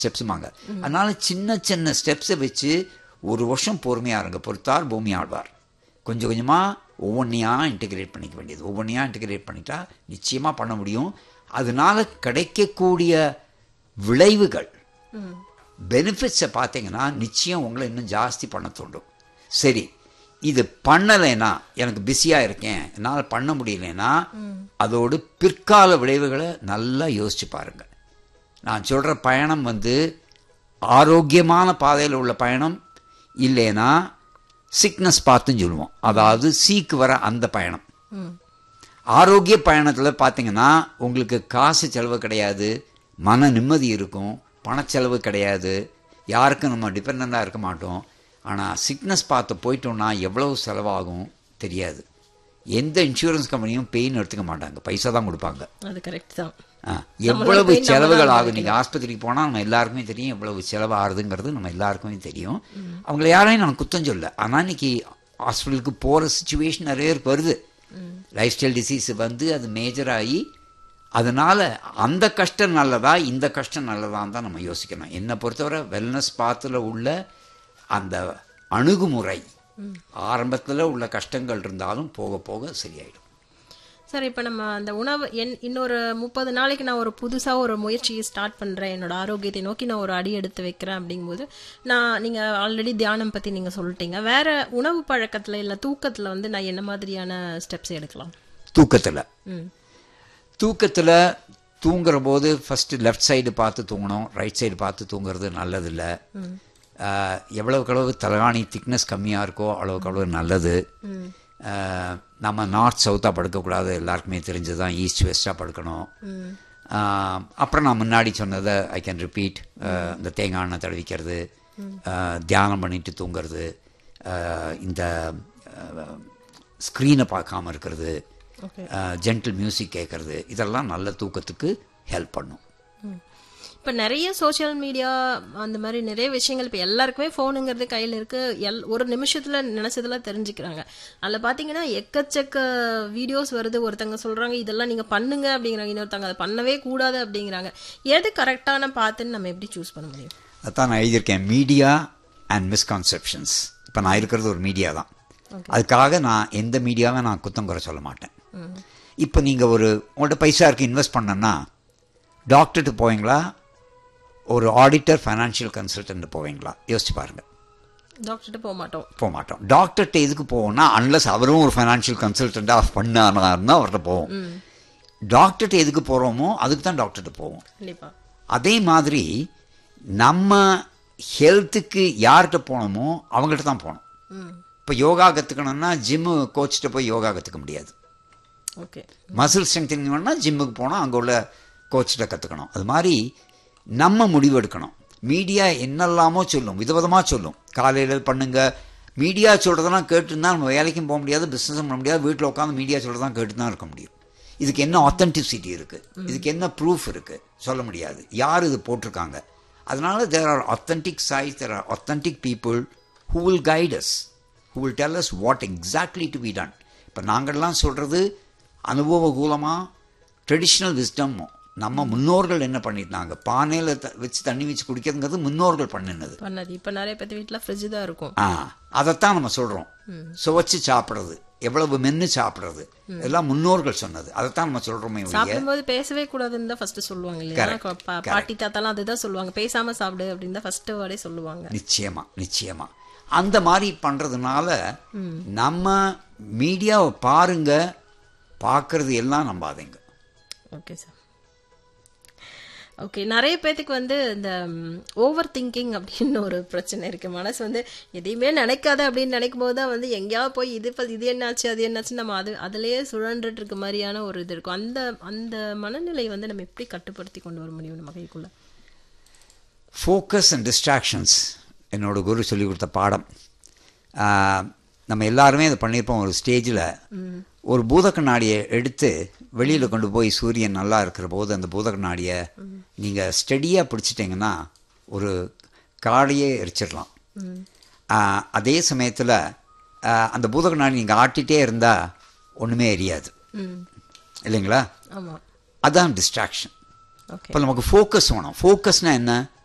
ஸ்டெப்ஸுமாங்க அதனால சின்ன சின்ன ஸ்டெப்ஸை வச்சு ஒரு வருஷம் பொறுமையாக இருங்க பொறுத்தார் பூமி ஆழ்வார் கொஞ்சம் கொஞ்சமாக ஒவ்வொன்றையா இன்டிகிரேட் பண்ணிக்க வேண்டியது ஒவ்வொன்றையா இன்டிகிரேட் பண்ணிட்டா நிச்சயமாக பண்ண முடியும் அதனால கிடைக்கக்கூடிய விளைவுகள் பெனிஃபிட்ஸை பார்த்தீங்கன்னா நிச்சயம் உங்களை இன்னும் ஜாஸ்தி பண்ண தோண்டும் சரி இது பண்ணலைன்னா எனக்கு பிஸியாக இருக்கேன் என்னால் பண்ண முடியலைன்னா அதோடு பிற்கால விளைவுகளை நல்லா யோசிச்சு பாருங்க நான் சொல்கிற பயணம் வந்து ஆரோக்கியமான பாதையில் உள்ள பயணம் இல்லைன்னா சிக்னஸ் பார்த்துன்னு சொல்லுவோம் அதாவது சீக்கு வர அந்த பயணம் ஆரோக்கிய பயணத்தில் பார்த்தீங்கன்னா உங்களுக்கு காசு செலவு கிடையாது மன நிம்மதி இருக்கும் பணச்செலவு கிடையாது யாருக்கும் நம்ம டிபெண்ட்டாக இருக்க மாட்டோம் ஆனால் சிக்னஸ் பார்த்து போயிட்டோம்னா எவ்வளவு செலவாகும் தெரியாது எந்த இன்சூரன்ஸ் கம்பெனியும் பெயின் எடுத்துக்க மாட்டாங்க பைசா தான் கொடுப்பாங்க அது கரெக்ட் தான் ஆ, எவ்வளவு செலவுகள் ஆகும் நீங்கள் ஆஸ்பத்திரிக்கு போனால் நம்ம எல்லாருக்குமே தெரியும் எவ்வளவு செலவு ஆகுதுங்கிறது நம்ம எல்லாருக்குமே தெரியும் அவங்கள யாரையும் நான் குத்தம் சொல்ல ஆனால் இன்னைக்கு ஹாஸ்பிட்டலுக்கு போகிற சுச்சுவேஷன் நிறைய பேருக்கு வருது லைஃப் ஸ்டைல் டிசீஸ் வந்து அது மேஜர் ஆகி அதனால அந்த கஷ்டம் நல்லதா இந்த கஷ்டம் நல்லதான்னு தான் நம்ம யோசிக்கணும் என்னை பொறுத்தவரை வெல்னஸ் பாத்தில் உள்ள அந்த அணுகுமுறை ஆரம்பத்தில் உள்ள கஷ்டங்கள் இருந்தாலும் போக போக சரியாயிடும் சார் இப்போ நம்ம அந்த உணவு என் இன்னொரு முப்பது நாளைக்கு நான் ஒரு புதுசாக ஒரு முயற்சியை ஸ்டார்ட் பண்ணுறேன் என்னோட ஆரோக்கியத்தை நோக்கி நான் ஒரு அடி எடுத்து வைக்கிறேன் அப்படிங்கும்போது நான் நீங்கள் ஆல்ரெடி தியானம் பற்றி நீங்கள் சொல்லிட்டீங்க வேற உணவு பழக்கத்தில் இல்லை தூக்கத்தில் வந்து நான் என்ன மாதிரியான ஸ்டெப்ஸ் எடுக்கலாம் தூக்கத்தில் ம் தூக்கத்தில் தூங்குற போது ஃபஸ்ட்டு லெஃப்ட் சைடு பார்த்து தூங்கணும் ரைட் சைடு பார்த்து தூங்குறது நல்லதில்ல ஆஹ், எவ்வளவுக்கு அளவு தலகாணி திக்னஸ் கம்மியாக இருக்கோ அளவுக்கு அளவு நல்லது ஆஹ், நம்ம நார்த் சவுத்தாக படுக்கக்கூடாது எல்லாருக்குமே தெரிஞ்சது தான் ஈஸ்ட் வெஸ்ட்டாக படுக்கணும் ஆஹ், அப்புறம் நான் முன்னாடி சொன்னதை ஐ கேன் ரிப்பீட் இந்த தேங்காய் எண்ணெய் தடவிக்கிறது ஆஹ், தியானம் பண்ணிட்டு தூங்குறது ஆஹ், இந்த ஸ்க்ரீனை பார்க்காம இருக்கிறது ஓகே ஜென்டில் மியூசிக் கேட்கறது இதெல்லாம் நல்ல தூக்கத்துக்கு ஹெல்ப் பண்ணும் இப்போ நிறைய சோஷியல் மீடியா அந்த மாதிரி நிறைய விஷயங்கள் இப்போ எல்லாருக்குமே ஃபோனுங்கிறது கையில் இருக்கு எல் ஒரு நிமிஷத்தில் நினச்சதெல்லாம் தெரிஞ்சுக்கிறாங்க அதில் பார்த்தீங்கன்னா எக்கச்சக்க வீடியோஸ் வருது ஒருத்தங்க சொல்கிறாங்க இதெல்லாம் நீங்கள் பண்ணுங்க அப்படிங்கிறாங்க இன்னொருத்தங்க அதை பண்ணவே கூடாது அப்படிங்கிறாங்க எது கரெக்டான பார்த்துன்னு நம்ம எப்படி சூஸ் பண்ண முடியும் அதான் நான் எழுதியிருக்கேன் மீடியா அண்ட் மிஸ்கான்செப்ஷன்ஸ் இப்போ நான் இருக்கிறது ஒரு மீடியா தான் அதுக்காக நான் எந்த மீடியாவை நான் குத்தம் குறை சொல்ல மாட்டேன் இப்போ நீங்கள் ஒரு உங்கள்கிட்ட பைசா இருக்கு இன்வெஸ்ட் பண்ணனா டாக்டர்கிட்ட போவீங்களா ஒரு ஆடிட்டர் ஃபைனான்ஷியல் கன்சல்டன்ட் போவீங்களா யோசிச்சு பாருங்கள் டாக்டர்கிட்ட போக மாட்டோம் போக மாட்டோம் டாக்டர்கிட்ட எதுக்கு போவோம்னா அன்லஸ் அவரும் ஒரு ஃபைனான்ஷியல் கன்சல்டண்ட்டாக பண்ணாருன்னா அவர்கிட்ட போவோம் டாக்டர்கிட்ட எதுக்கு போகிறோமோ அதுக்கு தான் டாக்டர்கிட்ட போவோம் கண்டிப்பாக அதே மாதிரி நம்ம ஹெல்த்துக்கு யார்கிட்ட போகணுமோ அவங்கள்ட்ட தான் போகணும் ம் இப்போ யோகா கற்றுக்கணும்னா ஜிம்மு கோச்சிட்ட போய் யோகா கற்றுக்க முடியாது ஓகே மசில் ஸ்ட்ரெங்தனிங் வேணும்னா ஜிம்முக்கு போனால் அங்கே உள்ள கோச்சிட்ட கற்றுக்கணும் அது மாதிரி நம்ம முடிவெடுக்கணும் மீடியா என்னெல்லாமோ சொல்லும் விதவிதமாக சொல்லும் காலையில் பண்ணுங்க மீடியா சொல்கிறதெல்லாம் கேட்டுருந்தா நம்ம வேலைக்கும் போக முடியாது பிஸ்னஸும் பண்ண முடியாது வீட்டில் உட்காந்து மீடியா சொல்கிறதான் கேட்டு தான் இருக்க முடியும் இதுக்கு என்ன ஆத்தென்டிசிட்டி இருக்குது இதுக்கு என்ன ப்ரூஃப் இருக்குது சொல்ல முடியாது யார் இது போட்டிருக்காங்க அதனால they are authentic size they are authentic people who will guide us who will tell us what exactly to be done இப்போ நாங்கள்லாம் சொல்கிறது அனுபவகூலமாக ட்ரெடிஷ்னல் விஸ்டம் நம்ம முன்னோர்கள் என்ன பண்ணிட்டாங்க பானையில் த வச்சு தண்ணி வச்சு குடிக்கிறதுங்கிறது முன்னோர்கள் பண்ணினது பண்ணது இப்போ நிறைய பேர் வீட்டில் ஃப்ரிட்ஜ் தான் இருக்கும் ஆ அதைத்தான் நம்ம சொல்கிறோம் சுவைச்சு சாப்பிட்றது எவ்வளவு மென்று சாப்பிட்றது இதெல்லாம் முன்னோர்கள் சொன்னது அதைத்தான் நம்ம சொல்கிறோமே ஒழிய சாப்பிடும்போது பேசவே கூடாதுன்னு தான் ஃபர்ஸ்ட் சொல்லுவாங்க இல்லையா Correct. பா- பா- பாட்டி தாத்தாலாம் அதுதான் சொல்லுவாங்க பேசாம சாப்பிடு அப்படின்னு தான் ஃபர்ஸ்ட் வேர்டே சொல்லுவாங்க நிச்சயமா நிச்சயமா அந்த மாதிரி பண்றதுனால நம்ம மீடியாவை பாருங்க பார்க்கறது எல்லாம் நம்பாதீங்க ஓகே சார் ஓகே நிறைய பேத்துக்கு வந்து இந்த ஓவர் திங்கிங் அப்படின்னு ஒரு பிரச்சனை இருக்கு மனசு வந்து எதையுமே நினைக்காத அப்படின்னு நினைக்கும் போது தான் வந்து எங்கேயாவது போய் இது ப- இது என்னாச்சு அது என்னாச்சு நம்ம அது அதுலயே சுழன்றுட்டு இருக்க மாதிரியான ஒரு இது இருக்கும் அந்த அந்த மனநிலை வந்து நம்ம எப்படி கட்டுப்படுத்தி கொண்டு வர முடியும் நம்ம கைக்குள்ள ஃபோக்கஸ் அண்ட் டிஸ்ட்ராக்ஷன்ஸ் என்னோட குரு சொல்லி கொடுத்த பாடம் ஆஹ், நம்ம எல்லாருமே அதை பண்ணியிருப்போம் ஒரு ஸ்டேஜில் ஒரு பூத கண்ணாடியை எடுத்து வெளியில் கொண்டு போய் சூரியன் நல்லா இருக்கிற போது அந்த பூத கண்ணாடியை நீங்கள் ஸ்டெடியாக பிடிச்சிட்டிங்கன்னா ஒரு காடையே எரிச்சிடலாம் ஆஹ், அதே சமயத்தில் அந்த பூத கண்ணாடி நீங்கள் ஆட்டிகிட்டே இருந்தால் ஒன்றுமே எரியாது ம் இல்லைங்களா ஆமா அதான் டிஸ்ட்ராக்ஷன் ஓகே இப்போ நமக்கு ஃபோக்கஸ் வேணும் ஃபோக்கஸ்னால் என்ன